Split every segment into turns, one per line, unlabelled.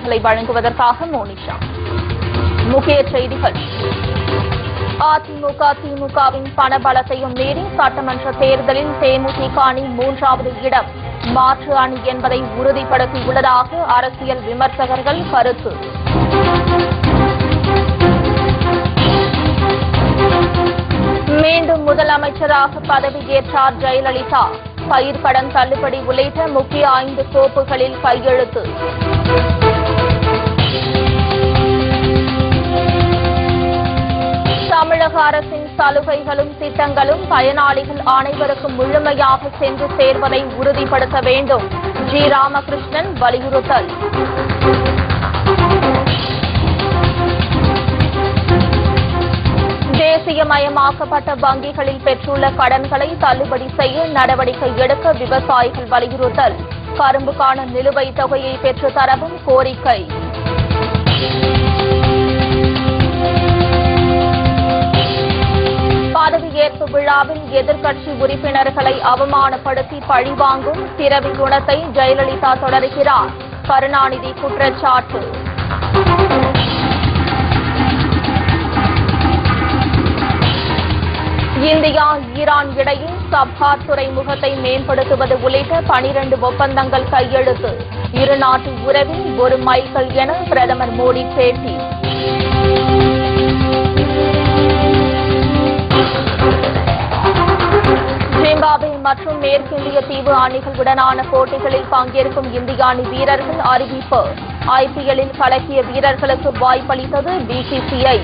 செய்திகளை வழங்குவதற்காக மோனிஷா முக்கிய செய்திகள் அதிமுக திமுகவின் பணபலத்தையும் மீறி சட்டமன்ற தேர்தலில் தேமுதிக அணி மூன்றாவது இடம் மாற்று அணி என்பதை உறுதிப்படுத்தியுள்ளதாக அரசியல் விமர்சகர்கள் கருத்து மீண்டும் முதலமைச்சராக பதவியேற்றார் ஜெயலலிதா பயிர்க்கடன் தள்ளுபடி உள்ளிட்ட முக்கிய ஐந்து கோப்புகளில் கையெழுத்து தமிழக அரசின் சலுகைகளும் திட்டங்களும் பயனாளிகள் அனைவருக்கும் முழுமையாக சென்று சேர்வதை உறுதிப்படுத்த வேண்டும் ஜி ராமகிருஷ்ணன் வலியுறுத்தல் தேசியமயமாக்கப்பட்ட வங்கிகளில் பெற்றுள்ள கடன்களை தள்ளுபடி செய்ய நடவடிக்கை எடுக்க விவசாயிகள் வலியுறுத்தல் கரும்புக்கான நிலுவைத் தொகையை பெற்று தரவும் கோரிக்கை பதவியேற்பு விழாவில் எதிர்க்கட்சி உறுப்பினர்களை அவமானப்படுத்தி பழிவாங்கும் பிறவி குணத்தை ஜெயலலிதா தொடர்கிறார் கருணாநிதி குற்றச்சாட்டு இந்தியா ஈரான் இடையே சப்ஹார் துறைமுகத்தை மேம்படுத்துவது உள்ளிட்ட பனிரண்டு ஒப்பந்தங்கள் கையெழுத்து இரு நாட்டு உறவில் ஒரு மைல்கல் என பிரதமர் மோடி பேட்டி ஜிம்பாப்வே மற்றும் மேற்கிந்திய தீவு அணிகளுடனான போட்டிகளில் பங்கேற்கும் இந்திய அணி வீரர்கள் அறிவிப்பு ஐபிஎல்லில் கலக்கிய வீரர்களுக்கு வாய்ப்பளித்தது பிசிசிஐ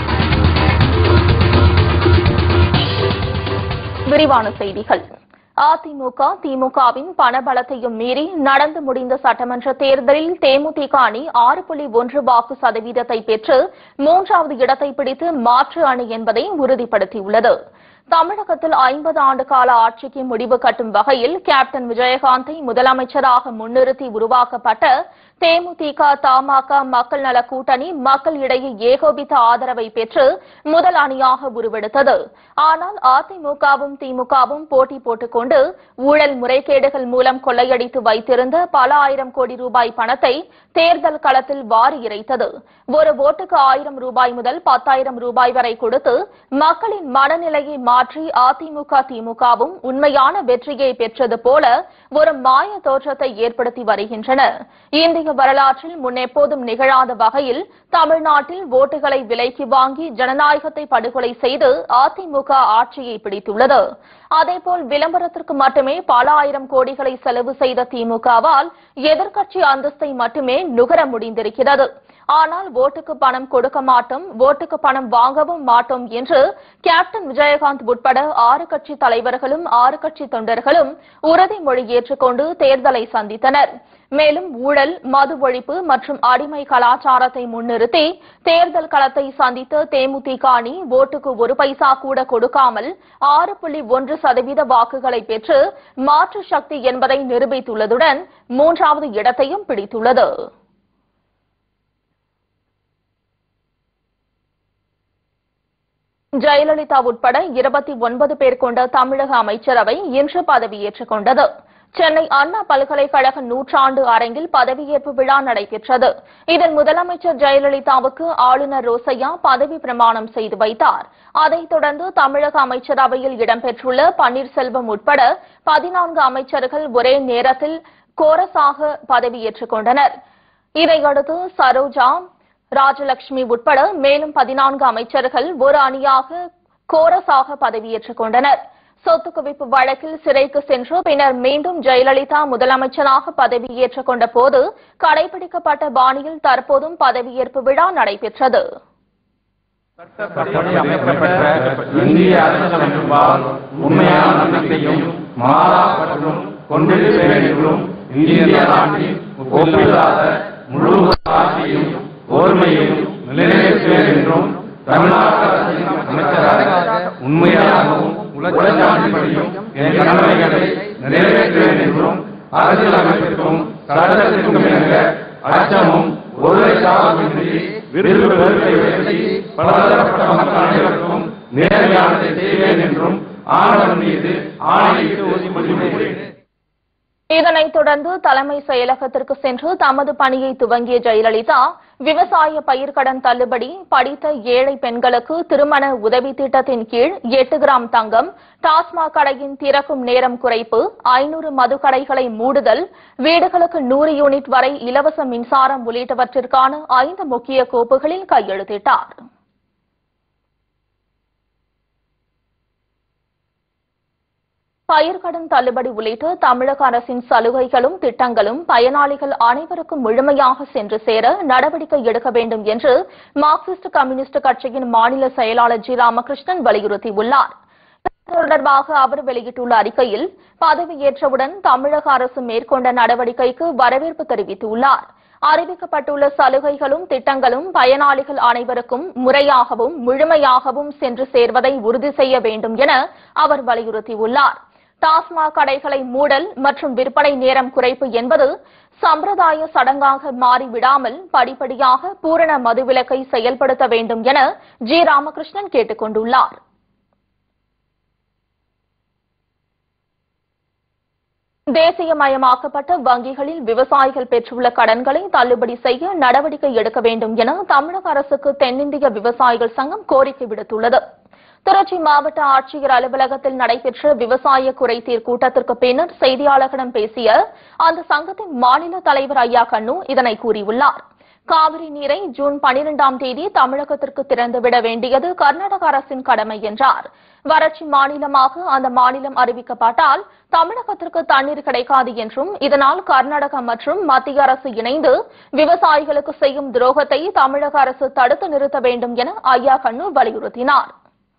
விரிவான செய்திகள் அதிமுக திமுகவின் பணபலத்தையும் மீறி நடந்து முடிந்த சட்டமன்ற தேர்தலில் தேமுதிக அணி ஆறு புள்ளி ஒன்று வாக்கு சதவீதத்தை பெற்று மூன்றாவது இடத்தை பிடித்து மாற்று அணி என்பதை உறுதிப்படுத்தியுள்ளது தமிழகத்தில் ஐம்பது ஆண்டு கால ஆட்சிக்கு முடிவு கட்டும் வகையில் கேப்டன் விஜயகாந்தை முதலமைச்சராக முன்னிறுத்தி உருவாக்கப்பட்ட தேமுதிக தமாக மக்கள் நல கூட்டணி மக்கள் இடையே ஏகோபித்த ஆதரவை பெற்று முதல் அணியாக உருவெடுத்தது ஆனால் அதிமுகவும் திமுகவும் போட்டி போட்டுக்கொண்டு ஊழல் முறைகேடுகள் மூலம் கொள்ளையடித்து வைத்திருந்த பல ஆயிரம் கோடி ரூபாய் பணத்தை தேர்தல் களத்தில் வாரி இறைத்தது ஒரு ஓட்டுக்கு ஆயிரம் ரூபாய் முதல் பத்தாயிரம் ரூபாய் வரை கொடுத்து மக்களின் மனநிலையை மாற்றி அதிமுக திமுகவும் உண்மையான வெற்றியை பெற்றது போல ஒரு மாய தோற்றத்தை ஏற்படுத்தி வருகின்றன இந்திய வரலாற்றில் முன்னெப்போதும் நிகழாத வகையில் தமிழ்நாட்டில் ஓட்டுகளை விலைக்கு வாங்கி ஜனநாயகத்தை படுகொலை செய்து அதிமுக ஆட்சியை பிடித்துள்ளது அதேபோல் விளம்பரத்திற்கு மட்டுமே பல ஆயிரம் கோடிகளை செலவு செய்த திமுகவால் எதிர்க்கட்சி அந்தஸ்தை மட்டுமே நுகர முடிந்திருக்கிறது ஆனால் ஓட்டுக்கு பணம் கொடுக்க மாட்டோம் ஓட்டுக்கு பணம் வாங்கவும் மாட்டோம் என்று கேப்டன் விஜயகாந்த் உட்பட ஆறு கட்சி தலைவர்களும் ஆறு கட்சி தொண்டர்களும் உறுதிமொழி ஏற்றுக்கொண்டு தேர்தலை சந்தித்தனர் மேலும் ஊழல் மது ஒழிப்பு மற்றும் அடிமை கலாச்சாரத்தை முன்னிறுத்தி தேர்தல் களத்தை சந்தித்த தேமுதிக அணி ஓட்டுக்கு ஒரு பைசா கூட கொடுக்காமல் ஆறு புள்ளி ஒன்று சதவீத வாக்குகளை பெற்று மாற்று சக்தி என்பதை நிரூபித்துள்ளதுடன் மூன்றாவது இடத்தையும் பிடித்துள்ளது ஜெயலலிதா உட்பட இருபத்தி ஒன்பது பேர் கொண்ட தமிழக அமைச்சரவை இன்று பதவியேற்றுக் கொண்டது சென்னை அண்ணா பல்கலைக்கழக நூற்றாண்டு அரங்கில் பதவியேற்பு விழா நடைபெற்றது இதில் முதலமைச்சர் ஜெயலலிதாவுக்கு ஆளுநர் ரோசையா பதவி பிரமாணம் செய்து வைத்தார் அதைத் தொடர்ந்து தமிழக அமைச்சரவையில் இடம்பெற்றுள்ள பன்னீர்செல்வம் உட்பட பதினான்கு அமைச்சர்கள் ஒரே நேரத்தில் கோரஸாக பதவியேற்றுக் கொண்டனர் இதையடுத்து சரோஜா ராஜலட்சுமி உட்பட மேலும் பதினான்கு அமைச்சர்கள் ஒரு அணியாக கோரஸாக பதவியேற்றுக் கொண்டனர் சொத்து குவிப்பு வழக்கில் சிறைக்கு சென்று பின்னர் மீண்டும் ஜெயலலிதா முதலமைச்சராக பதவியேற்றுக் கொண்ட போது கடைபிடிக்கப்பட்ட பாணியில் தற்போதும் பதவியேற்பு விழா நடைபெற்றது
சட்டப்படி அமைக்கப்பட்ட இந்திய அரசியலமைப்பால் உண்மையான நம்பிக்கையும் மாறா பற்றும் கொண்டிருப்பேன் என்றும் இந்திய நாட்டின் ஒப்பில்லாத முழு ஆட்சியும் ஓர்மையையும் நிலைநிறுத்துவேன் என்றும் தமிழ்நாடு அரசின் அமைச்சராக உண்மையாகவும் உலகப்படியும் என் கடமைகளை நிறைவேற்றுவேன் என்றும் அரசியலமைப்பிற்கும் சட்டத்திற்கும் இணங்க அச்சமும் ஒருவரை சார்பின்றி விருது வெறுப்பை உயர்த்தி பலதரப்பட்ட மக்கள் அனைவருக்கும் நேர்மையானதை செய்வேன் என்றும் ஆண்டவன் மீது ஆணையிட்டு உறுதிமொழி
இதனைத் தொடர்ந்து தலைமை செயலகத்திற்கு சென்று தமது பணியை துவங்கிய ஜெயலலிதா விவசாய பயிர்க்கடன் தள்ளுபடி படித்த ஏழை பெண்களுக்கு திருமண உதவி திட்டத்தின் கீழ் எட்டு கிராம் தங்கம் டாஸ்மாக் கடையின் திறக்கும் நேரம் குறைப்பு ஐநூறு மதுக்கடைகளை மூடுதல் வீடுகளுக்கு நூறு யூனிட் வரை இலவச மின்சாரம் உள்ளிட்டவற்றிற்கான ஐந்து முக்கிய கோப்புகளில் கையெழுத்திட்டார் பயிர்க்கடன் தள்ளுபடி உள்ளிட்ட தமிழக அரசின் சலுகைகளும் திட்டங்களும் பயனாளிகள் அனைவருக்கும் முழுமையாக சென்று சேர நடவடிக்கை எடுக்க வேண்டும் என்று மார்க்சிஸ்ட் கம்யூனிஸ்ட் கட்சியின் மாநில செயலாளர் ஜி ராமகிருஷ்ணன் வலியுறுத்தியுள்ளார் இது தொடர்பாக அவர் வெளியிட்டுள்ள அறிக்கையில் பதவியேற்றவுடன் தமிழக அரசு மேற்கொண்ட நடவடிக்கைக்கு வரவேற்பு தெரிவித்துள்ளார் அறிவிக்கப்பட்டுள்ள சலுகைகளும் திட்டங்களும் பயனாளிகள் அனைவருக்கும் முறையாகவும் முழுமையாகவும் சென்று சேர்வதை உறுதி செய்ய வேண்டும் என அவர் வலியுறுத்தியுள்ளார் டாஸ்மாக் கடைகளை மூடல் மற்றும் விற்பனை நேரம் குறைப்பு என்பது சம்பிரதாய சடங்காக மாறிவிடாமல் படிப்படியாக பூரண மதுவிலக்கை செயல்படுத்த வேண்டும் என ஜி ராமகிருஷ்ணன் கேட்டுக் கொண்டுள்ளார் தேசியமயமாக்கப்பட்ட வங்கிகளில் விவசாயிகள் பெற்றுள்ள கடன்களை தள்ளுபடி செய்ய நடவடிக்கை எடுக்க வேண்டும் என தமிழக அரசுக்கு தென்னிந்திய விவசாயிகள் சங்கம் கோரிக்கை விடுத்துள்ளது திருச்சி மாவட்ட ஆட்சியர் அலுவலகத்தில் நடைபெற்ற விவசாய குறைதீர் கூட்டத்திற்கு பின்னர் செய்தியாளர்களிடம் பேசிய அந்த சங்கத்தின் மாநில தலைவர் ஐயா கண்ணு இதனை கூறியுள்ளார் காவிரி நீரை ஜூன் பனிரெண்டாம் தேதி தமிழகத்திற்கு திறந்துவிட வேண்டியது கர்நாடக அரசின் கடமை என்றார் வறட்சி மாநிலமாக அந்த மாநிலம் அறிவிக்கப்பட்டால் தமிழகத்திற்கு தண்ணீர் கிடைக்காது என்றும் இதனால் கர்நாடக மற்றும் மத்திய அரசு இணைந்து விவசாயிகளுக்கு செய்யும் துரோகத்தை தமிழக அரசு தடுத்து நிறுத்த வேண்டும் என ஐயா கண்ணு வலியுறுத்தினார்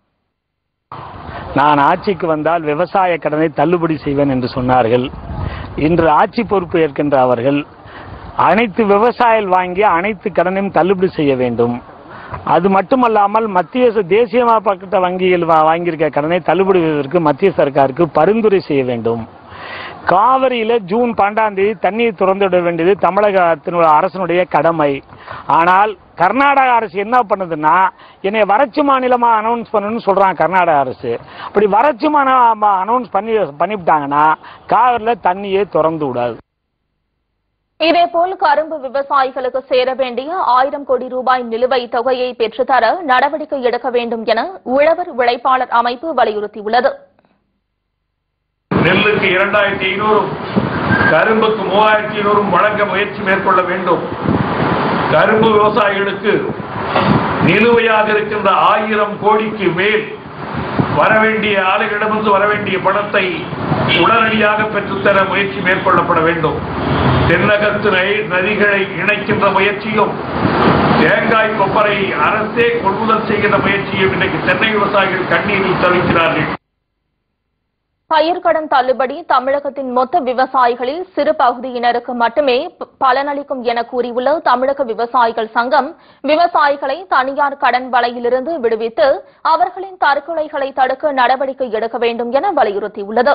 நான் ஆட்சிக்கு வந்தால் விவசாய கடனை தள்ளுபடி செய்வேன் என்று சொன்னார்கள் இன்று ஆட்சி பொறுப்பு ஏற்கின்ற அவர்கள் அனைத்து விவசாயிகள் வாங்கிய அனைத்து கடனையும் தள்ளுபடி செய்ய வேண்டும் அது மட்டுமல்லாமல் மத்திய ச- தேசியமயமாக்கப்பட்ட வங்கியில் வா- வாங்கியிருக்க கடனை தள்ளுபடி செய்வதற்கு மத்திய சர்க்காருக்கு பரிந்துரை செய்ய வேண்டும் காவிரியில ஜூன் பன்னெண்டாம் தேதி தண்ணீர் திறந்து விட வேண்டியது தமிழகத்தினுடைய அரசனுடைய கடமை ஆனால் கர்நாடக அரசு என்ன பண்ணுதுன்னா என்னை வறட்சி மாநிலமா அனௌன்ஸ் பண்ணணும்னு சொல்றாங்க கர்நாடக அரசு அப்படி வறட்சி மாநிலமா அனௌன்ஸ் பண்ணி பண்ணிவிட்டாங்கன்னா காவிரியில தண்ணியே திறந்து விடாது
இதேபோல் கரும்பு விவசாயிகளுக்கு சேர வேண்டிய ஆயிரம் கோடி ரூபாய் நிலுவைத் தொகையை பெற்றுத்தர நடவடிக்கை எடுக்க வேண்டும் என உழவர் உழைப்பாளர் அமைப்பு வலியுறுத்தியுள்ளது
நெல்லுக்கு இரண்டாயிரத்தி ஐநூறும் கரும்புக்கு மூவாயிரத்தி ஐநூறும் வழங்க முயற்சி மேற்கொள்ள வேண்டும் கரும்பு விவசாயிகளுக்கு நிலுவையாக இருக்கின்ற ஆயிரம் கோடிக்கு மேல் வரவேண்டிய ஆலைகளிடமிருந்து வரவேண்டிய பணத்தை உடனடியாக பெற்றுத்தர முயற்சி மேற்கொள்ளப்பட வேண்டும் தென்னகத்து நை- நதிகளை இணைக்கின்ற முயற்சியும் தேங்காய் கொப்பரை அரசே கொள்முதல் செய்கின்ற முயற்சியும் இன்றைக்கு தென்னை விவசாயிகள் கண்ணீரில் தவிக்கிறார்கள்
பயிர்க்கடன் தள்ளுபடி தமிழகத்தின் மொத்த விவசாயிகளில் சிறு பகுதியினருக்கு மட்டுமே ப- பலனளிக்கும் என கூறியுள்ள தமிழக விவசாயிகள் சங்கம் விவசாயிகளை தனியார் கடன் வலையிலிருந்து விடுவித்து அவர்களின் தற்கொலைகளை தடுக்க நடவடிக்கை எடுக்க வேண்டும் என வலியுறுத்தியுள்ளது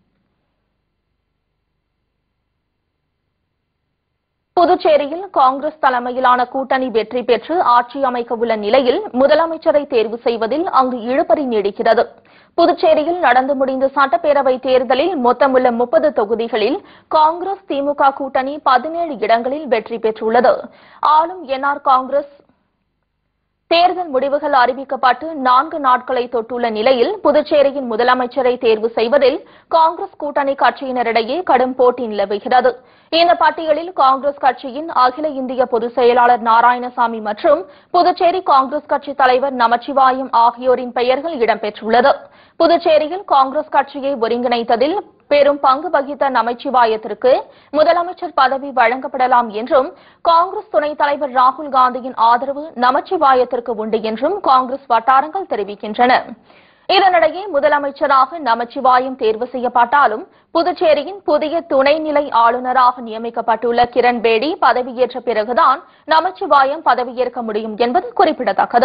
புதுச்சேரியில் காங்கிரஸ் தலைமையிலான கூட்டணி வெற்றி பெற்று ஆட்சி அமைக்க உள்ள நிலையில் முதலமைச்சரை தேர்வு செய்வதில் அங்கு இழுபறி நீடிக்கிறது புதுச்சேரியில் நடந்து முடிந்த சட்டப்பேரவை தேர்தலில் மொத்தமுள்ள முப்பது தொகுதிகளில் காங்கிரஸ் திமுக கூட்டணி பதினேழு இடங்களில் வெற்றி பெற்றுள்ளது ஆளும் என்ஆர் காங்கிரஸ் தேர்தல் முடிவுகள் அறிவிக்கப்பட்டு நான்கு நாட்களை தொட்டுள்ள நிலையில் புதுச்சேரியின் முதலமைச்சரை தேர்வு செய்வதில் காங்கிரஸ் கூட்டணி கட்சியினரிடையே கடும் போட்டி நிலவுகிறது இந்த பட்டியலில் காங்கிரஸ் கட்சியின் அகில இந்திய பொதுச் செயலாளர் நாராயணசாமி மற்றும் புதுச்சேரி காங்கிரஸ் கட்சி தலைவர் நமச்சிவாயம் ஆகியோரின் பெயர்கள் இடம்பெற்றுள்ளது புதுச்சேரியில் காங்கிரஸ் கட்சியை ஒருங்கிணைத்ததில் பெரும் பங்கு வகித்த நமச்சிவாயத்திற்கு முதலமைச்சர் பதவி வழங்கப்படலாம் என்றும் காங்கிரஸ் துணைத் தலைவர் ராகுல் காந்தியின் ஆதரவு நமச்சிவாயத்திற்கு உண்டு என்றும் காங்கிரஸ் வட்டாரங்கள் தெரிவிக்கின்றன இதனிடையே முதலமைச்சராக நமச்சிவாயம் தேர்வு செய்யப்பட்டாலும் புதுச்சேரியின் புதிய துணைநிலை ஆளுநராக நியமிக்கப்பட்டுள்ள கிரண் பேடி பதவியேற்ற பிறகுதான் நமச்சிவாயம் பதவியேற்க முடியும் என்பது குறிப்பிடத்தக்கது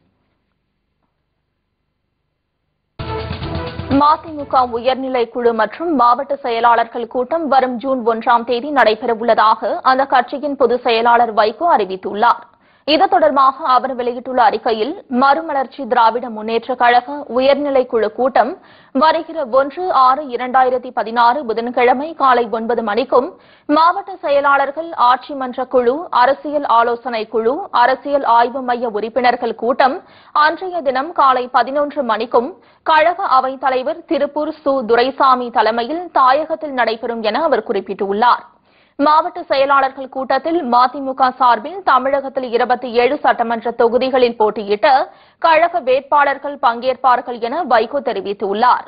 மதிமுக உயர்நிலை குழு மற்றும் மாவட்ட செயலாளர்கள் கூட்டம் வரும் ஜூன் ஒன்றாம் தேதி நடைபெறவுள்ளதாக அந்த கட்சியின் பொதுச் செயலாளர் வைகோ அறிவித்துள்ளார் இது தொடர்பாக அவர் வெளியிட்டுள்ள அறிக்கையில் மறுமலர்ச்சி திராவிட முன்னேற்ற கழக உயர்நிலை குழு கூட்டம் வருகிற ஒன்று ஆறு இரண்டாயிரத்தி பதினாறு புதன்கிழமை காலை ஒன்பது மணிக்கும் மாவட்ட செயலாளர்கள் ஆட்சி மன்ற குழு அரசியல் ஆலோசனை குழு அரசியல் ஆய்வு மைய உறுப்பினர்கள் கூட்டம் அன்றைய தினம் காலை பதினொன்று மணிக்கும் கழக அவைத் தலைவர் திருப்பூர் சு துரைசாமி தலைமையில் தாயகத்தில் நடைபெறும் என அவர் குறிப்பிட்டுள்ளார் மாவட்ட செயலாளர்கள் கூட்டத்தில் மதிமுக சார்பில் தமிழகத்தில் இருபத்தி ஏழு சட்டமன்ற தொகுதிகளில் போட்டியிட்ட கழக வேட்பாளர்கள் பங்கேற்பார்கள் என வைகோ தெரிவித்துள்ளார்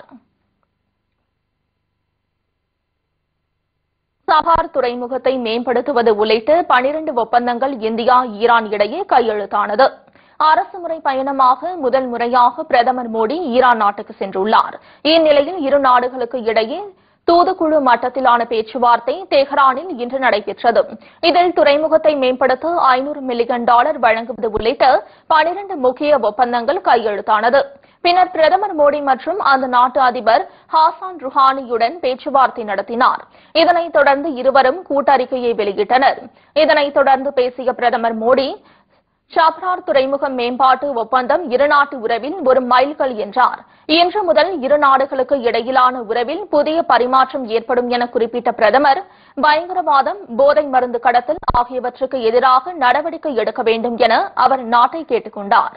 சஹார் துறைமுகத்தை மேம்படுத்துவது உள்ளிட்ட பனிரண்டு ஒப்பந்தங்கள் இந்தியா ஈரான் இடையே கையெழுத்தானது அரசுமுறை பயணமாக முதல் முறையாக பிரதமர் மோடி ஈரான் நாட்டுக்கு சென்றுள்ளார் இந்நிலையில் இரு நாடுகளுக்கு இடையே தூதுக்குழு மட்டத்திலான பேச்சுவார்த்தை தெஹ்ரானில் இன்று நடைபெற்றது இதில் துறைமுகத்தை மேம்படுத்த ஐநூறு மில்லியன் டாலர் வழங்குவது உள்ளிட்ட பனிரண்டு முக்கிய ஒப்பந்தங்கள் கையெழுத்தானது பின்னர் பிரதமர் மோடி மற்றும் அந்த நாட்டு அதிபர் ஹாசான் ருஹானியுடன் பேச்சுவார்த்தை நடத்தினார் இதனைத் தொடர்ந்து இருவரும் கூட்டறிக்கையை வெளியிட்டனர் இதனைத் தொடர்ந்து பேசிய பிரதமர் மோடி சப்ரார் துறைமுக மேம்பாட்டு ஒப்பந்தம் இருநாட்டு உறவில் ஒரு மைல்கல் என்றார் இன்று முதல் இரு நாடுகளுக்கு இடையிலான உறவில் புதிய பரிமாற்றம் ஏற்படும் என குறிப்பிட்ட பிரதமர் பயங்கரவாதம் போதை மருந்து கடத்தல் ஆகியவற்றுக்கு எதிராக நடவடிக்கை எடுக்க வேண்டும் என அவர் நாட்டை கேட்டுக் கொண்டார்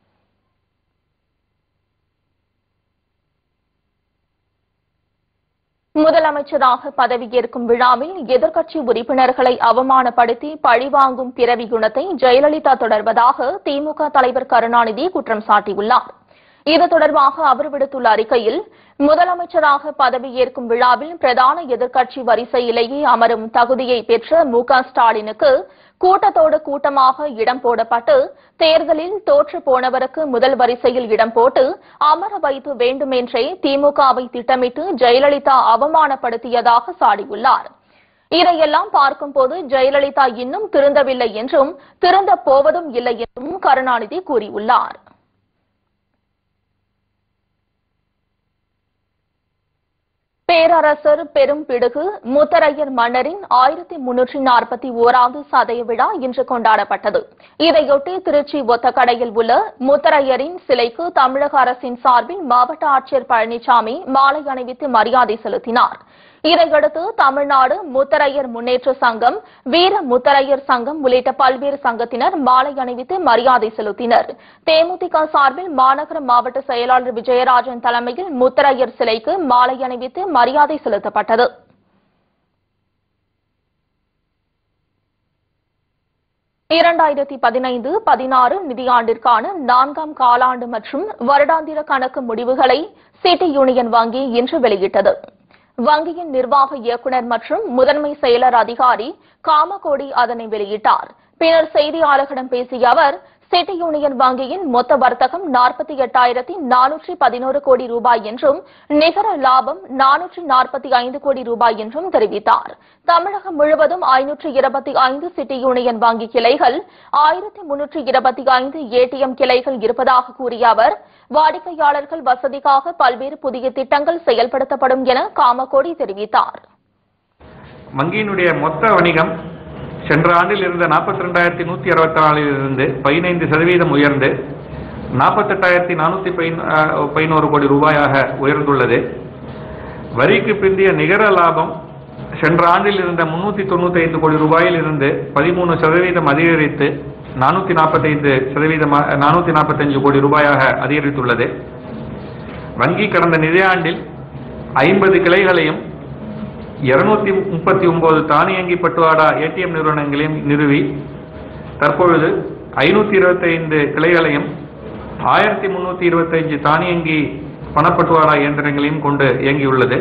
முதலமைச்சராக பதவியேற்கும் விழாவில் எதிர்க்கட்சி உறுப்பினர்களை அவமானப்படுத்தி பழிவாங்கும் பிறவி குணத்தை ஜெயலலிதா தொடர்வதாக திமுக தலைவர் கருணாநிதி குற்றம் சாட்டியுள்ளார் இது தொடர்பாக அவர் விடுத்துள்ள அறிக்கையில் முதலமைச்சராக பதவியேற்கும் விழாவில் பிரதான எதிர்க்கட்சி வரிசையிலேயே அமரும் தகுதியை பெற்ற மு க ஸ்டாலினுக்கு கூட்டத்தோடு கூட்டமாக இடம் போடப்பட்டு தேர்தலில் தோற்று போனவருக்கு முதல் வரிசையில் இடம் போட்டு அமர வைத்து வேண்டுமென்றே திமுகவை திட்டமிட்டு ஜெயலலிதா அவமானப்படுத்தியதாக சாடியுள்ளார் இதையெல்லாம் பார்க்கும்போது ஜெயலலிதா இன்னும் திருந்தவில்லை என்றும் திருந்தப் போவதும் இல்லை என்றும் கருணாநிதி கூறியுள்ளார் பேரரசர் பெரும் பிடுகு முத்தரையர் மன்னரின் ஆயிரத்தி முன்னூற்றி நாற்பத்தி ஓராவது சதய விழா இன்று கொண்டாடப்பட்டது இதையொட்டி திருச்சி ஒத்தக்கடையில் உள்ள முத்தரையரின் சிலைக்கு தமிழக அரசின் சார்பில் மாவட்ட ஆட்சியர் பழனிசாமி மாலை அணிவித்து மரியாதை செலுத்தினார் இதையடுத்து தமிழ்நாடு முத்தரையர் முன்னேற்ற சங்கம் வீர முத்தரையர் சங்கம் உள்ளிட்ட பல்வேறு சங்கத்தினர் மாலை அணிவித்து மரியாதை செலுத்தினர் தேமுதிக சார்பில் மாநகர மாவட்ட செயலாளர் விஜயராஜன் தலைமையில் முத்தரையர் சிலைக்கு மாலை அணிவித்து மரியாதை செலுத்தப்பட்டது இரண்டாயிரத்தி பதினைந்து பதினாறு நிதியாண்டிற்கான நான்காம் காலாண்டு மற்றும் வருடாந்திர கணக்கு முடிவுகளை சிட்டி யூனியன் வங்கி இன்று வெளியிட்டது வங்கியின் நிர்வாக இயக்குநர் மற்றும் முதன்மை செயலர் அதிகாரி காமகோடி அதனை வெளியிட்டார் பின்னர் செய்தியாளர்களிடம் பேசிய அவர் சிட்டி யூனியன் வங்கியின் மொத்த வர்த்தகம் நாற்பத்தி எட்டாயிரத்தி நானூற்றி பதினோரு கோடி ரூபாய் என்றும் நிகர லாபம் நானூற்றி நாற்பத்தி ஐந்து கோடி ரூபாய் என்றும் தெரிவித்தார் தமிழகம் முழுவதும் ஐநூற்று இருபத்தி ஐந்து சிட்டி யூனியன் வங்கி கிளைகள் ஆயிரத்தி முன்னூற்றி இருபத்தி ஐந்து ஏடிஎம் கிளைகள் இருப்பதாக கூறிய அவர் வாடிக்கையாளர்கள் வசதிக்காக பல்வேறு புதிய திட்டங்கள் செயல்படுத்தப்படும் என காமகோடி தெரிவித்தார்
வங்கியினுடைய மொத்த வணிகம் சென்ற ஆண்டில் இருந்த நாற்பத்தி ரெண்டாயிரத்தி நூற்றி அறுபத்தி நாலில் இருந்து பதினைந்து சதவீதம் உயர்ந்து நாற்பத்தெட்டாயிரத்தி நானூற்றி பதினோரு கோடி ரூபாயாக உயர்ந்துள்ளது வரிக்கு பிந்திய நிகர லாபம் சென்ற ஆண்டில் இருந்த முன்னூற்றி தொண்ணூற்றி ஐந்து கோடி ரூபாயில் இருந்து பதிமூணு சதவீதம் அதிகரித்து நானூற்றி நாற்பத்தைந்து சதவீதம் நானூற்றி நாற்பத்தஞ்சு கோடி ரூபாயாக அதிகரித்துள்ளது வங்கி கடந்த நிதியாண்டில் ஐம்பது கிளைகளையும் இருநூத்தி முப்பத்தி ஒன்பது தானியங்கி பட்டுவாடா ஏடிஎம் நிறுவனங்களையும் நிறுவி தற்பொழுது ஐநூத்தி இருபத்தைந்து கிளைகளையும் ஆயிரத்தி முன்னூத்தி இருபத்தைந்து தானியங்கி பணப்பட்டுவாடா இயந்திரங்களையும் கொண்டு இயங்கியுள்ளது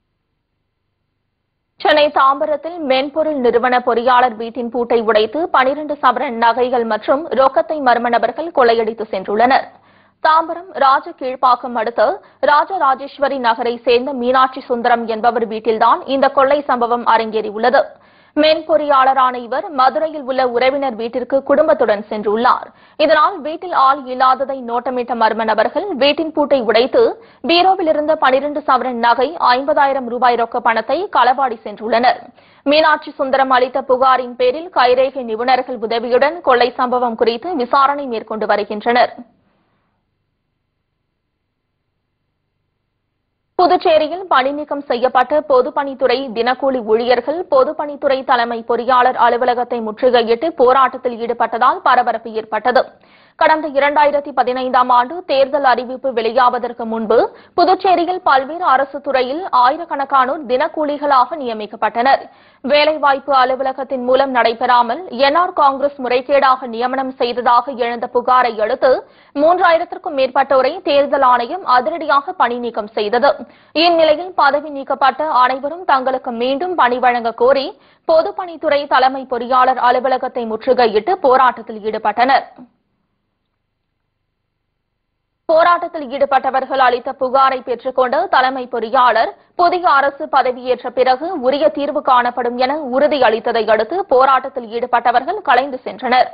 சென்னை தாம்பரத்தில் மென்பொருள் நிறுவன பொறியாளர் வீட்டின் பூட்டை உடைத்து பனிரண்டு சவரன் நகைகள் மற்றும் ரொக்கத்தை மர்ம நபர்கள் கொள்ளையடித்து சென்றுள்ளனர் தாம்பரம் ராஜ கீழ்ப்பாக்கம் அடுத்த ராஜராஜேஸ்வரி நகரை சேர்ந்த மீனாட்சி சுந்தரம் என்பவர் வீட்டில்தான் இந்த கொள்ளை சம்பவம் அரங்கேறியுள்ளது மென்பொறியாளரான இவர் மதுரையில் உள்ள உறவினர் வீட்டிற்கு குடும்பத்துடன் சென்றுள்ளார் இதனால் வீட்டில் ஆள் இல்லாததை நோட்டமிட்ட மர்ம நபர்கள் வீட்டின் பூட்டை உடைத்து பீரோவில் இருந்த பனிரண்டு சவரன் நகை ஐம்பதாயிரம் ரூபாய் ரொக்க பணத்தை களவாடி சென்றுள்ளனர் மீனாட்சி சுந்தரம் அளித்த புகாரின் பேரில் கைரேகை நிபுணர்கள் உதவியுடன் கொள்ளை சம்பவம் குறித்து விசாரணை மேற்கொண்டு வருகின்றனர் புதுச்சேரியில் பணிநீக்கம் செய்யப்பட்ட பொதுப்பணித்துறை தினக்கூலி ஊழியர்கள் பொதுப்பணித்துறை தலைமை பொறியாளர் அலுவலகத்தை முற்றுகையிட்டு போராட்டத்தில் ஈடுபட்டதால் பரபரப்பு ஏற்பட்டது கடந்த இரண்டாயிரத்தி பதினைந்தாம் ஆண்டு தேர்தல் அறிவிப்பு வெளியாவதற்கு முன்பு புதுச்சேரியில் பல்வேறு அரசு துறையில் ஆயிரக்கணக்கானோர் தினக்கூலிகளாக நியமிக்கப்பட்டனர் வேலைவாய்ப்பு அலுவலகத்தின் மூலம் நடைபெறாமல் என்ஆர் காங்கிரஸ் முறைகேடாக நியமனம் செய்ததாக எழுந்த புகாரை அடுத்து மூன்றாயிரத்திற்கும் மேற்பட்டோரை தேர்தல் ஆணையம் அதிரடியாக பணி நீக்கம் செய்தது இந்நிலையில் பதவி நீக்கப்பட்ட அனைவரும் தங்களுக்கு மீண்டும் பணி வழங்க கோரி பொதுப்பணித்துறை தலைமை பொறியாளர் அலுவலகத்தை முற்றுகையிட்டு போராட்டத்தில் ஈடுபட்டனர் போராட்டத்தில் ஈடுபட்டவர்கள் அளித்த புகாரை பெற்றுக்கொண்ட தலைமை பொறியாளர் புதிய அரசு பதவியேற்ற பிறகு உரிய தீர்வு காணப்படும் என உறுதியளித்ததை அடுத்து போராட்டத்தில் ஈடுபட்டவர்கள் கலைந்து சென்றனர்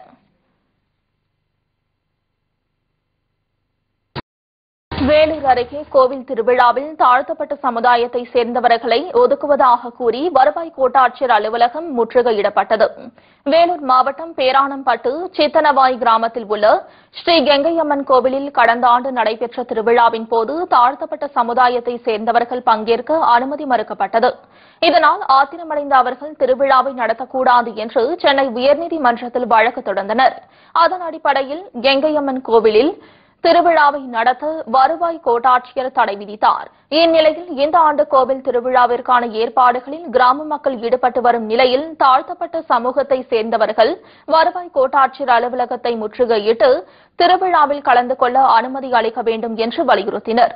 வேலூர் அருகே கோவில் திருவிழாவில் தாழ்த்தப்பட்ட சமுதாயத்தை சேர்ந்தவர்களை ஒதுக்குவதாக கூறி வருவாய் கோட்டாட்சியர் அலுவலகம் முற்றுகையிடப்பட்டது வேலூர் மாவட்டம் பேரானம்பட்டு சித்தனவாய் கிராமத்தில் உள்ள ஸ்ரீ கெங்கையம்மன் கோவிலில் கடந்த ஆண்டு நடைபெற்ற திருவிழாவின் போது தாழ்த்தப்பட்ட சமுதாயத்தை சேர்ந்தவர்கள் பங்கேற்க அனுமதி மறுக்கப்பட்டது இதனால் ஆத்திரமடைந்த அவர்கள் திருவிழாவை நடத்தக்கூடாது என்று சென்னை உயர்நீதிமன்றத்தில் வழக்கு தொடர்ந்தனர் அதன் அடிப்படையில் கெங்கையம்மன் கோவிலில் திருவிழாவை நடத்த வருவாய் கோட்டாட்சியர் தடை விதித்தார் இந்நிலையில் இந்த ஆண்டு கோவில் திருவிழாவிற்கான ஏற்பாடுகளில் கிராம மக்கள் ஈடுபட்டு வரும் நிலையில் தாழ்த்தப்பட்ட சமூகத்தை சேர்ந்தவர்கள் வருவாய் கோட்டாட்சியர் அலுவலகத்தை முற்றுகையிட்டு திருவிழாவில் கலந்து கொள்ள அனுமதி அளிக்க வேண்டும் என்று வலியுறுத்தினர்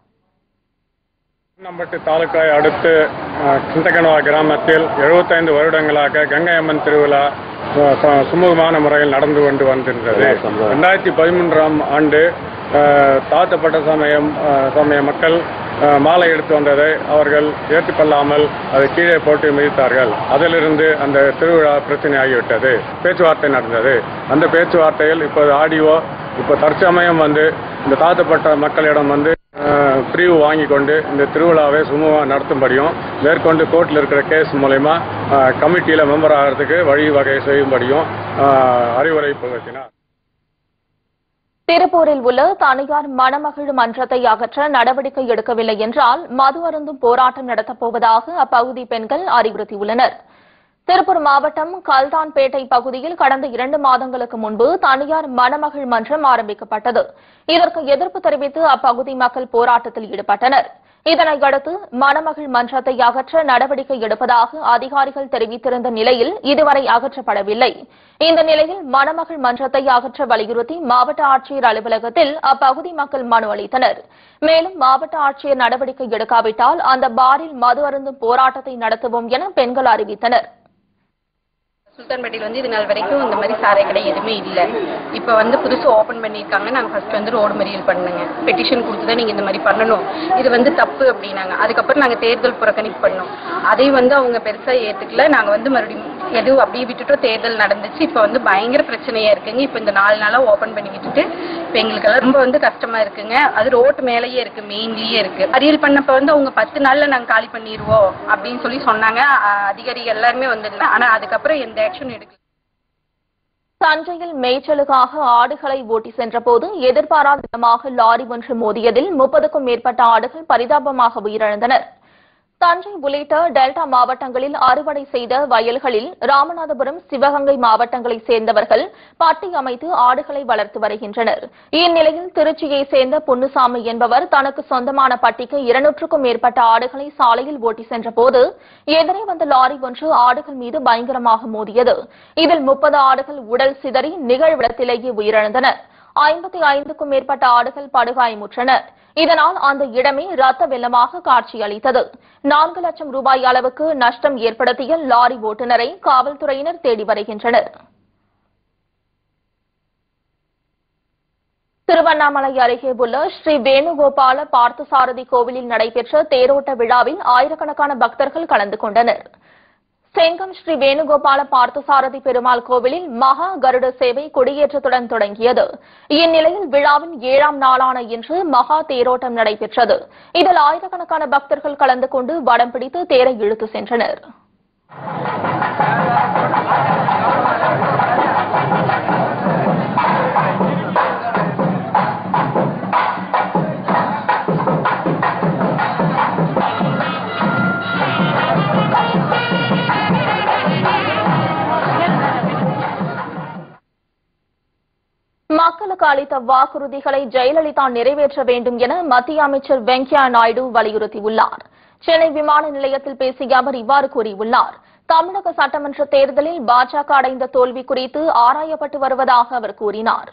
நம்பட்டு தாலுக்காய் அடுத்து அஹ், சிந்தகனவா கிராமத்தில் 75 வருடங்களாக கங்கை அம்மன் திருவிழா அஹ், ச- சுமூகமான முறையில் நடந்து கொண்டு வந்திருந்தது ரெண்டாயிரத்தி பதிமூன்றாம் ஆண்டு அஹ், தாழ்த்தப்பட்ட சமயம் அஹ், சமய மக்கள் அஹ், மாலை எடுத்து வந்ததை அவர்கள் ஏற்றுக்கொள்ளாமல் அதை கீழே போட்டு மிதித்தார்கள் அதிலிருந்து அந்த திருவிழா பிரச்சனை ஆகிவிட்டது பேச்சுவார்த்தை நடந்தது அந்த பேச்சுவார்த்தையில் இப்போது ஆடியோ இப்போ தற்சமயம் வந்து இந்த தாழ்த்தப்பட்ட மக்களிடம் வந்து அஹ், பிரிவு வாங்கி கொண்டு இந்த திருவிழாவை சுமூகமாக நடத்தும்படியும் மேற்கொண்டு கோர்ட்டில் இருக்கிற கேஸ் மூலயமா கமிட்டியில் மெம்பர் ஆகிறதுக்கு வழிவகை செய்யும்படியும் அஹ், அறிவுரை புகட்டினார்
திருப்பூரில் உள்ள தனியார் மணமகிழ் மன்றத்தை அகற்ற நடவடிக்கை எடுக்கவில்லை என்றால் மது அருந்தும் போராட்டம் நடத்தப் போவதாக அப்பகுதி பெண்கள் அறிவுறுத்தியுள்ளனர் திருப்பூர் மாவட்டம் கல்தான்பேட்டை பகுதியில் கடந்த இரண்டு மாதங்களுக்கு முன்பு தனியார் மணமகிழ் மன்றம் ஆரம்பிக்கப்பட்டது இதற்கு எதிர்ப்பு தெரிவித்து அப்பகுதி மக்கள் போராட்டத்தில் ஈடுபட்டனர் இதனையடுத்து மணமகிழ் மன்றத்தை அகற்ற நடவடிக்கை எடுப்பதாக அதிகாரிகள் தெரிவித்திருந்த நிலையில் இதுவரை அகற்றப்படவில்லை இந்த நிலையில் மணமகிழ் மன்றத்தை அகற்ற வலியுறுத்தி மாவட்ட ஆட்சியர் அலுவலகத்தில் அப்பகுதி மக்கள் மனு அளித்தனர் மேலும் மாவட்ட ஆட்சியர் நடவடிக்கை எடுக்காவிட்டால் அந்த பாரில் மது அருந்தும் போராட்டத்தை நடத்துவோம் என பெண்கள் அறிவித்தனர்
சுல்தான்பேட்டையில் வந்து இது நாள் வரைக்கும் இந்த மாதிரி சாரை கடை எதுவுமே இல்லை இப்போ வந்து புதுசு ஓப்பன் பண்ணியிருக்காங்க நாங்கள் ஃபர்ஸ்ட் வந்து ரோடு மறியல் பண்ணுங்க பெட்டிஷன் கொடுத்து தான் நீங்கள் இந்த மாதிரி பண்ணணும் இது வந்து தப்பு அப்படின்னாங்க அதுக்கப்புறம் நாங்கள் தேர்தல் புறக்கணிப்பு பண்ணோம் அதை வந்து அவங்க பெருசாக ஏற்றுக்கல நாங்கள் வந்து மறுபடியும் எதுவும் அப்படியே விட்டுட்டோம் தேர்தல் நடந்துச்சு இப்போ வந்து பயங்கர பிரச்சனையா இருக்குங்க இப்போ இந்த நாலு நாளாக ஓப்பன் பண்ணி விட்டுட்டு இப்போ எங்களுக்கெல்லாம் ரொம்ப வந்து கஷ்டமா இருக்குங்க அது ரோட்டு மேலேயே இருக்கு மெயின்லயே இருக்கு மறியல் பண்ணப்ப வந்து அவங்க பத்து நாள்ல நாங்கள் காலி பண்ணிடுவோம் அப்படின்னு சொல்லி சொன்னாங்க அஹ் அதிகாரிகள் எல்லாருமே வந்துருந்தாங்க ஆனா அதுக்கப்புறம் எந்த ஆக்ஷன் எடுக்கல
தஞ்சையில் மேய்ச்சலுக்காக ஆடுகளை ஓட்டி சென்றபோது எதிர்பாராத விதமாக லாரி ஒன்று மோதியதில் முப்பதுக்கும் மேற்பட்ட ஆடுகள் பரிதாபமாக உயிரிழந்தனர் தஞ்சை உள்ளிட்ட டெல்டா மாவட்டங்களில் அறுவடை செய்த வயல்களில் ராமநாதபுரம் சிவகங்கை மாவட்டங்களைச் சேர்ந்தவர்கள் பட்டி அமைத்து ஆடுகளை வளர்த்து வருகின்றனர் இந்நிலையில் திருச்சியை சேர்ந்த பொன்னுசாமி என்பவர் தனக்கு சொந்தமான பட்டிக்கு இருநூற்றுக்கும் மேற்பட்ட ஆடுகளை சாலையில் ஓட்டி சென்றபோது எதிரே வந்த லாரி ஒன்று ஆடுகள் மீது பயங்கரமாக மோதியது இதில் முப்பது ஆடுகள் உடல் சிதறி நிகழ்விடத்திலேயே உயிரிழந்தன ஐம்பத்தி ஐந்துக்கும் மேற்பட்ட ஆடுகள் படுகாயமுற்றன இதனால் அந்த இடமே ரத்த வெள்ளமாக காட்சியளித்தது நான்கு லட்சம் ரூபாய் அளவுக்கு நஷ்டம் ஏற்படுத்திய லாரி ஓட்டுநரை காவல்துறையினர் தேடி வருகின்றனர் திருவண்ணாமலை அருகே உள்ள ஸ்ரீ வேணுகோபால பார்த்தசாரதி கோவிலில் நடைபெற்ற தேரோட்ட விழாவில் ஆயிரக்கணக்கான பக்தர்கள் கலந்து கொண்டனர் செங்கம் ஸ்ரீ வேணுகோபால பார்த்தசாரதி பெருமாள் கோவிலில் மகா கருட சேவை கொடியேற்றத்துடன் தொடங்கியது இந்நிலையில் விழாவின் ஏழாம் நாளான இன்று மகா தேரோட்டம் நடைபெற்றது இதில் ஆயிரக்கணக்கான பக்தர்கள் கலந்து கொண்டு வடம் பிடித்து தேரை இழுத்து சென்றனர் மக்களுக்கு அளித்த வாக்குறுதிகளை ஜெயலலிதா நிறைவேற்ற வேண்டும் என மத்திய அமைச்சர் வெங்கையா நாயுடு வலியுறுத்தியுள்ளார் சென்னை விமான நிலையத்தில் பேசிய அவர் இவ்வாறு கூறியுள்ளார் தமிழக சட்டமன்ற தேர்தலில் பாஜக அடைந்த தோல்வி குறித்து ஆராயப்பட்டு வருவதாக அவர் கூறினார்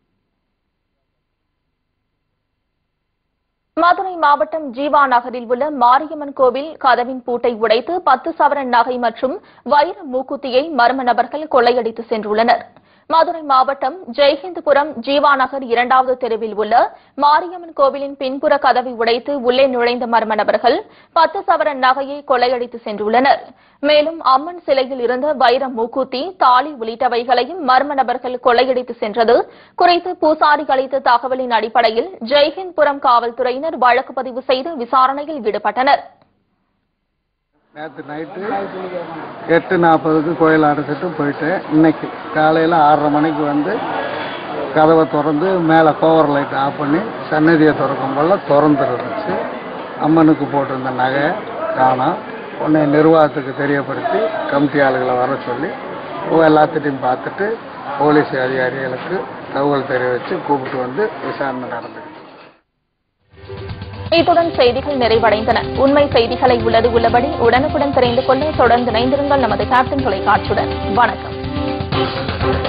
மதுரை மாவட்டம் ஜீவா நகரில் உள்ள மாரியம்மன் கோவில் கதவின் பூட்டை உடைத்து பத்து சவரன் நகை மற்றும் வைர மூக்குத்தியை மர்ம நபர்கள் கொள்ளையடித்து சென்றுள்ளனர் மதுரை மாவட்டம் ஜெய்ஹிந்த்புரம் ஜீவா நகர் இரண்டாவது தெருவில் உள்ள மாரியம்மன் கோவிலின் பின்புற கதவை உடைத்து உள்ளே நுழைந்த மர்ம நபர்கள் பத்து சவரன் நகையை கொள்ளையடித்து சென்றுள்ளனர் மேலும் அம்மன் சிலையில் இருந்த வைர மூக்குத்தி தாலி உள்ளிட்டவைகளையும் மர்ம நபர்கள் கொள்ளையடித்து சென்றது குறித்து பூசாரி அளித்த தகவலின் அடிப்படையில் ஜெய்ஹிந்த்புரம் காவல்துறையினர் வழக்கு பதிவு செய்து விசாரணையில் ஈடுபட்டனர்
நேற்று நைட்டு எட்டு நாற்பதுக்கு கோயில் அடைச்சிட்டு போயிட்டேன் இன்னைக்கு காலையில் ஆறரை மணிக்கு வந்து கதவை திறந்து மேலே கோவர் லைட் ஆஃப் பண்ணி சன்னதியை திறக்கும் போல திறந்துருந்துச்சு அம்மனுக்கு போட்டிருந்த நகை காணோம் உடனே நிர்வாகத்துக்கு தெரியப்படுத்தி கமிட்டி ஆளுகளை வர சொல்லி எல்லாத்திட்டையும் பார்த்துட்டு போலீஸ் அதிகாரிகளுக்கு தகவல் தெரிவித்து கூப்பிட்டு வந்து விசாரணை நடந்துச்சு
இத்துடன் செய்திகள் நிறைவடைந்தன உண்மை செய்திகளை உள்ளது உள்ளபடி உடனுக்குடன் தெரிந்து கொள்ள தொடர்ந்து இணைந்திருங்கள் நமது கேப்டன் தொலைக்காட்சியுடன் வணக்கம்